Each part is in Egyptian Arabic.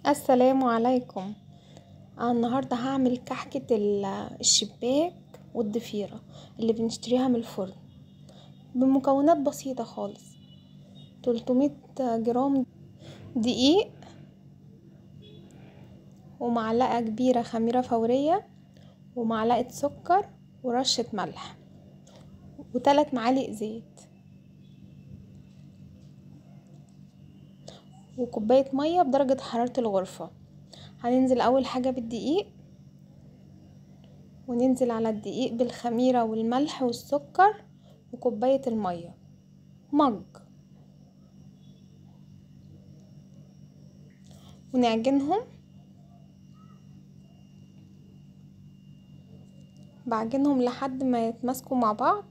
السلام عليكم انا النهارده هعمل كحكة ال- الشباك والضفيرة اللي بنشتريها من الفرن بمكونات بسيطة خالص 300 جرام دقيق ومعلقة كبيرة خميرة فورية ومعلقة سكر ورشة ملح وثلاث معالق زيت وكوباية مية بدرجة حرارة الغرفة هننزل اول حاجة بالدقيق وننزل على الدقيق بالخميرة والملح والسكر وكوباية المية مج ونعجنهم بعجنهم لحد ما يتماسكوا مع بعض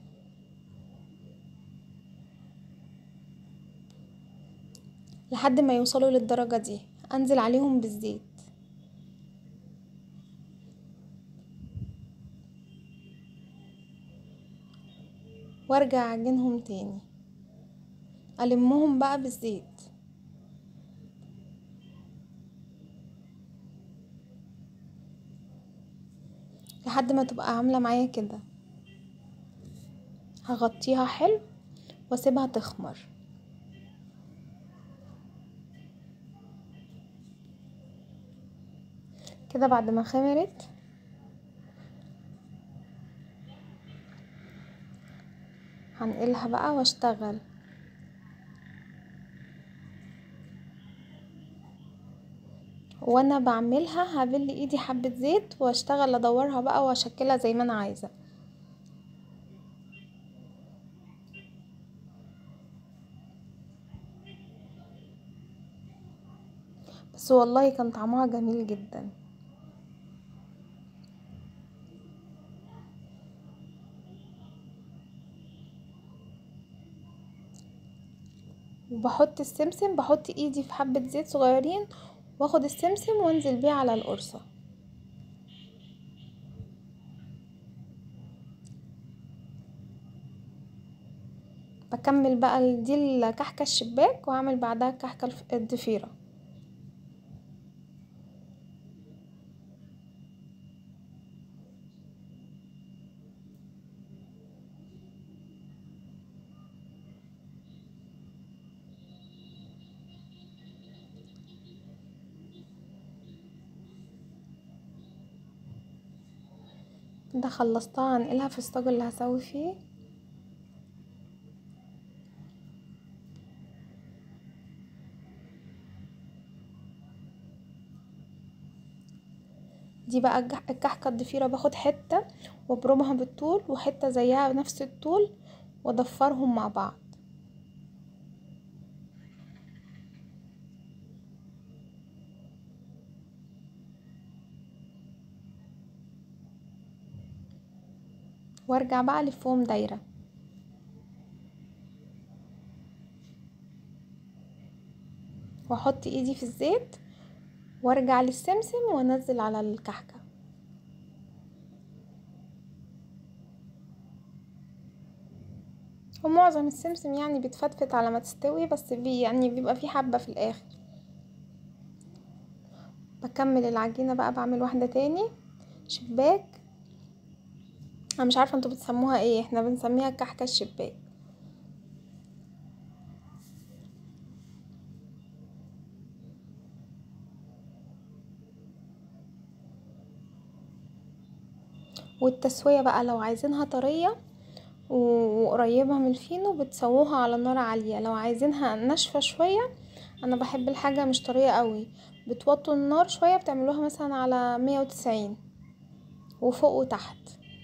لحد ما يوصلوا للدرجة دي انزل عليهم بالزيت وارجع اعجنهم تاني المهم بقى بالزيت لحد ما تبقى عاملة معايا كده هغطيها حلو واسيبها تخمر كده بعد ما خمرت هنقلها بقى واشتغل وانا بعملها هبل ايدي حبة زيت واشتغل ادورها بقى واشكلها زي ما انا عايزة بس والله كان طعمها جميل جدا وبحط السمسم بحط ايدي في حبة زيت صغيرين واخد السمسم وانزل بيه على القرصة بكمل بقى دي الكحكة الشباك واعمل بعدها الكحكة الضفيرة كده خلصتها هنقلها في الصاج اللي هسوي فيه دي بقى الكحكة الضفيرة باخد حتة وابرمها بالطول وحتة زيها بنفس الطول واضفرهم مع بعض وارجع بقى الفهم دايرة واحط ايدي في الزيت وارجع للسمسم وانزل على الكحكة ومعظم السمسم يعني بيتفتفت على ما تستوي بس بي يعني بيبقى في حبة في الاخر بكمل العجينة بقى بعمل واحدة تاني شباك انا مش عارفه انتوا بتسموها ايه احنا بنسميها الكحكه الشباك والتسويه بقى لو عايزينها طريه وقريبه من الفينو بتسووها على نار عاليه لو عايزينها ناشفه شويه انا بحب الحاجه مش طريه قوي بتوطوا النار شويه بتعملوها مثلا على مية وتسعين وفوق وتحت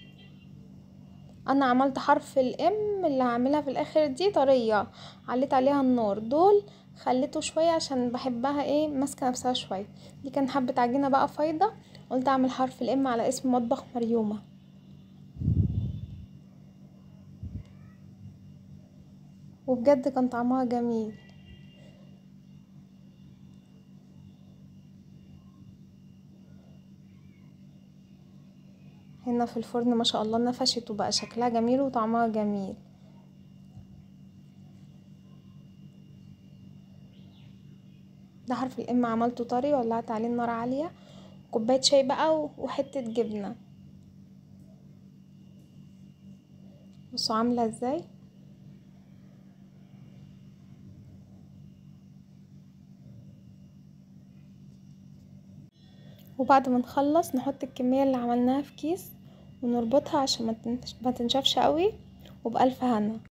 انا عملت حرف الام اللي هعملها في الاخر دي طرية عليت عليها النار دول خليته شوية عشان بحبها ايه ماسكة نفسها شوية دي كان حبة عجينة بقى فايضة قلت اعمل حرف الام على اسم مطبخ مريومة وبجد كان طعمها جميل هنا في الفرن ما شاء الله نفشت وبقى شكلها جميل وطعمها جميل ده ده حرف الام عملته طري ولعت عليه النار عالية كوباية شاي بقى وحتة جبنة بصوا عاملة ازاي وبعد ما نخلص نحط الكمية اللي عملناها في كيس ونربطها عشان ما تنشفش قوي وبألف هنا